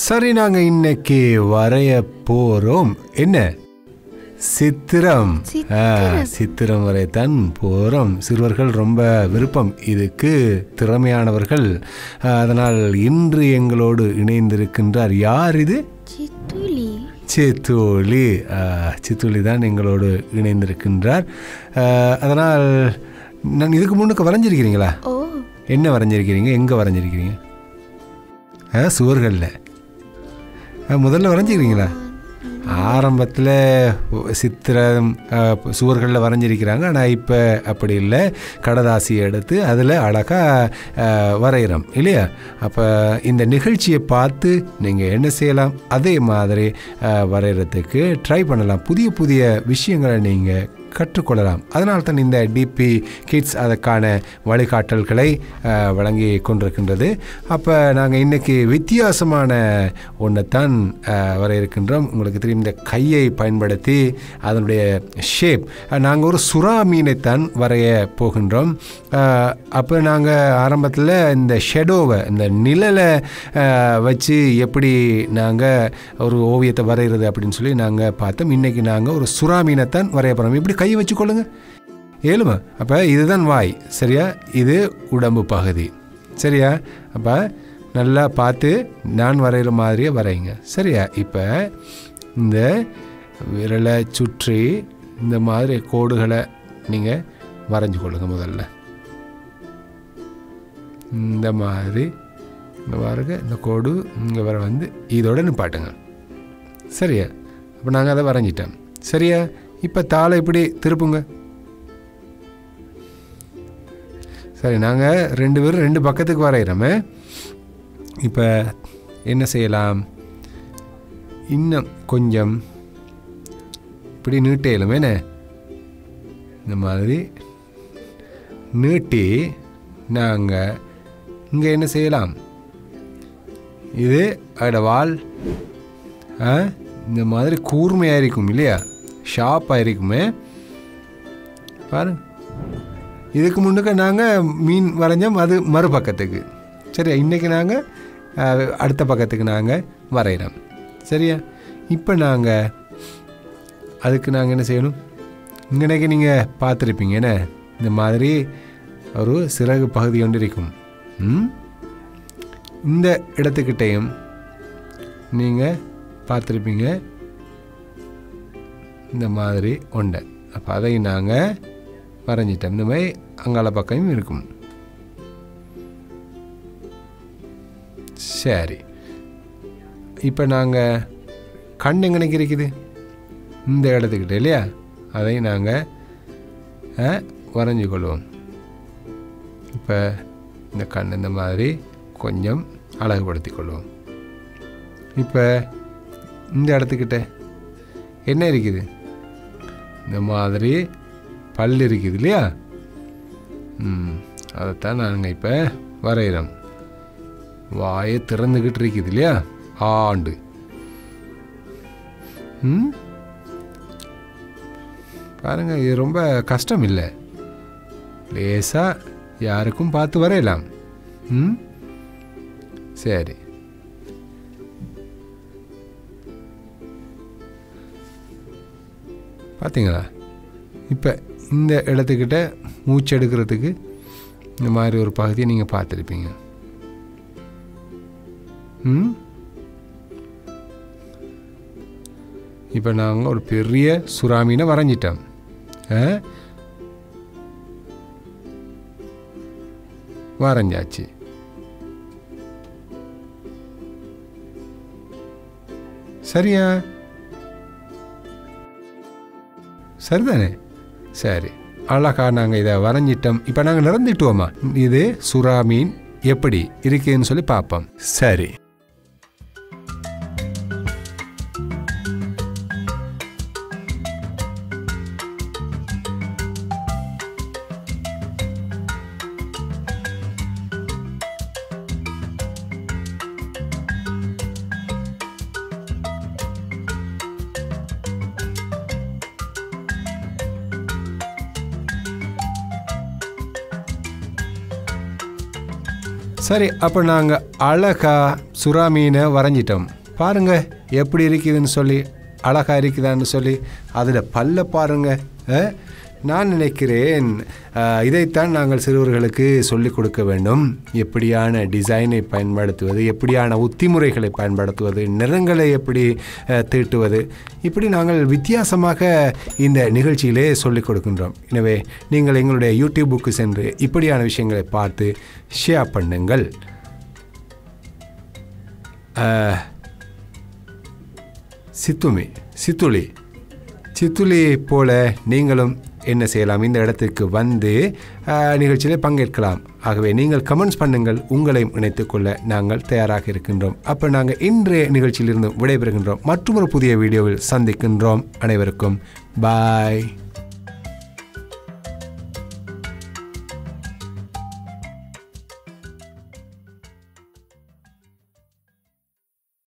சரி நாங்க இன்னைக்கு வரைய போறோம் என்ன சித்திரம் ஆ, சித்திரம் வரையத்தான் போறோம் சிறுவர்கள் ரொம்ப விருப்பம் இதுக்கு திறமையானவர்கள் ஆ, அதனால் இன்று எங்களோடு இணைந்திருக்கின்றார் யார் இது சித்துலி சித்துளி ஆ, சித்துளி தான் எங்களோடு இணைந்திருக்கின்றார் ஆ, அதனால் நான் இதுக்கு முன்னுக்கு வரைஞ்சிருக்கிறீங்களா ஓ என்ன வரைஞ்சிருக்கிறீங்க எங்கே வரைஞ்சிருக்கிறீங்க ஆ சுவர்களில் ஆ, முதல்ல வரைஞ்சிக்கிறீங்களா ஆரம்பத்தில் சித்திரம் சுவர்களில் வரைஞ்சிருக்கிறாங்க ஆனால் இப்போ அப்படி இல்லை கடதாசி எடுத்து அதில் அழகாக வரைகிறோம் இல்லையா அப்போ இந்த நிகழ்ச்சியை பார்த்து நீங்கள் என்ன செய்யலாம் அதே மாதிரி ஆ, வரைகிறதுக்கு ட்ரை பண்ணலாம் புதிய புதிய விஷயங்களை நீங்கள் கற்றுக்கொள்ளலாம் அதனால தான் இந்த டிபி கிட்ஸ் அதற்கான வழிகாட்டல்களை அஹ், வழங்கி கொண்டிருக்கின்றது அப்போ நாங்கள் இன்னைக்கு வித்தியாசமான ஒன்றைத்தான் வர இருக்கின்றோம் உங்களுக்கு தெரியும் இந்த கையை பயன்படுத்தி அதனுடைய ஷேப் நாங்கள் ஒரு சுறா மீனைத்தான் வரைய போகின்றோம் அப்போ நாங்கள் ஆரம்பத்தில் இந்த ஷெடோவை இந்த நிழலை அஹ், வச்சு எப்படி நாங்கள் ஒரு ஓவியத்தை வரைகிறது அப்படின்னு சொல்லி நாங்கள் பார்த்தோம் இன்றைக்கி நாங்கள் ஒரு சுறா மீனைத்தான் வரைய போகிறோம் இப்படி கையை வச்சுக்கொள்ளுங்க ஏழுமா அப்போ இதுதான் வாய் சரியா இது உடம்பு பகுதி சரியா அப்போ நல்லா பார்த்து நான் வரைகிற மாதிரியே வரைங்க சரியா இப்போ இந்த விரலை சுற்றி இந்த மாதிரி கோடுகளை நீங்கள் வரைஞ்சு கொள்ளுங்க முதல்ல இந்த மாதிரி இந்த பாருங்க இந்த கோடு இங்கே வர வந்து இதோட நிப்பாட்டுங்க சரியா அப்போ நாங்கள் அதை வரைஞ்சிட்டோம் சரியா இப்போ தாளை இப்படி திருப்புங்க சரி நாங்கள் ரெண்டு பேரும் ரெண்டு பக்கத்துக்கு வரைகிறோமே இப்போ என்ன செய்யலாம் இன்னும் கொஞ்சம் இப்படி நீட்டையிலுமே என்ன இந்த மாதிரி நீட்டி நாங்கள் இங்கே என்ன செய்யலாம் இது அதோட வால் ஆ, இந்த மாதிரி கூர்மையாக இருக்கும் இல்லையா ஷார்ப்பாக இருக்குமே பாருங்க இதுக்கு முன்னுக்கு நாங்கள் மீன் வரைஞ்சோம் அது மறுபக்கத்துக்கு சரியா இன்றைக்கி நாங்கள் அடுத்த பக்கத்துக்கு நாங்கள் வரைகிறோம் சரியா இப்போ நாங்கள் அதுக்கு நாங்கள் என்ன செய்யணும் இங்கனைக்கு நீங்கள் பார்த்துருப்பீங்க என்ன இந்த மாதிரி ஒரு சிறகு பகுதி ஒன்று இருக்கும் ம்? இந்த இடத்துக்கிட்டையும் நீங்கள் பார்த்துருப்பீங்க இந்த மாதிரி உண்டை அப்போ அதை நாங்கள் வரைஞ்சிட்டோம் இந்த மாதிரி அங்கால பக்கமும் இருக்கும் சரி இப்போ நாங்கள் கண் எங்கனைக்கு இருக்குது இந்த இடத்துக்கிட்ட இல்லையா அதை நாங்கள் வரைஞ்சி கொள்வோம் இப்போ இந்த கண் இந்த மாதிரி கொஞ்சம் அழகுபடுத்தி கொள்வோம் இப்போ இந்த இடத்துக்கிட்ட என்ன இருக்குது இந்த மாதிரி பல் இருக்குது இல்லையா ம் அதைத்தான் நாங்கள் இப்போ வரைகிறோம் வாயை திறந்துக்கிட்டு இருக்குது இல்லையா ஆண்டு ம் பாருங்க இது ரொம்ப கஷ்டம் இல்லை லேசாக யாருக்கும் பார்த்து வரையலாம் ம் சரி பார்த்தீங்களா இப்போ இந்த இடத்துக்கிட்ட மூச்சு எடுக்கிறதுக்கு இந்த மாதிரி ஒரு பகுதியை நீங்கள் பார்த்துருப்பீங்க ம் இப்போ நாங்கள் ஒரு பெரிய சுறாமீனை வரைஞ்சிட்டோம் ஆ? வரைஞ்சாச்சு சரியா சரிதானே சரி அழகா நாங்கள் இதை வரைஞ்சிட்டோம் இப்போ நாங்கள் நிறந்துட்டுவோமா இது சுறா மீன் எப்படி இருக்குன்னு சொல்லி பார்ப்போம் சரி சரி அப்போ நாங்கள் அழகா சுறா மீனை வரைஞ்சிட்டோம் பாருங்க எப்படி இருக்குதுன்னு சொல்லி அழகா இருக்குதான்னு சொல்லி அதில் பல்ல பாருங்க அஹ், நான் நினைக்கிறேன் அஹ், இதைத்தான் நாங்கள் சிறுவர்களுக்கு சொல்லிக் கொடுக்க வேண்டும் எப்படியான டிசைனை பயன்படுத்துவது எப்படியான உத்திமுறைகளை பயன்படுத்துவது நிறங்களை எப்படி அஹ், தீட்டுவது இப்படி நாங்கள் வித்தியாசமாக இந்த நிகழ்ச்சியிலே சொல்லிக் கொடுக்கின்றோம் எனவே நீங்கள் எங்களுடைய யூடியூபுக்கு சென்று இப்படியான விஷயங்களை பார்த்து ஷேர் பண்ணுங்கள் அஹ், சித்துமி சித்துளி சித்துளி போல நீங்களும் என்ன செய்யலாம் இந்த இடத்துக்கு வந்து அஹ், நிகழ்ச்சியிலே பங்கேற்கலாம் ஆகவே நீங்கள் கமெண்ட்ஸ் பண்ணுங்கள் உங்களையும் இணைத்துக்கொள்ள நாங்கள் தயாராக இருக்கின்றோம் அப்போ நாங்கள் இன்றைய நிகழ்ச்சியிலிருந்து விடைபெறுகின்றோம் மற்றொரு புதிய வீடியோவில் சந்திக்கின்றோம் அனைவருக்கும் பாய்